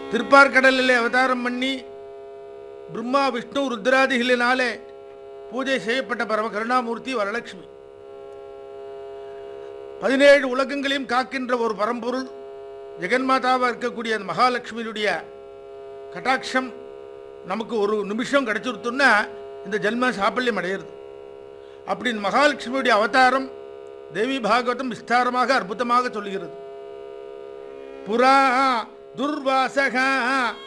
திருப்பார்கடலிலே அவதாரம் பண்ணி பிரம்மா விஷ்ணு ருத்ராதிகளினாலே பூஜை செய்யப்பட்ட பரம கருணாமூர்த்தி வரலட்சுமி பதினேழு உலகங்களையும் காக்கின்ற ஒரு பரம்பொருள் ஜெகன்மாதாவாக இருக்கக்கூடிய அந்த மகாலட்சுமியினுடைய கட்டாட்சம் நமக்கு ஒரு நிமிஷம் கிடைச்சிருத்தோன்னா இந்த ஜென்ம சாப்பல்யம் அடையிறது அப்படின்னு மகாலட்சுமியுடைய அவதாரம் தேவி பாகவதம் விஸ்தாரமாக அற்புதமாக சொல்லுகிறது புரா துர்வாசகா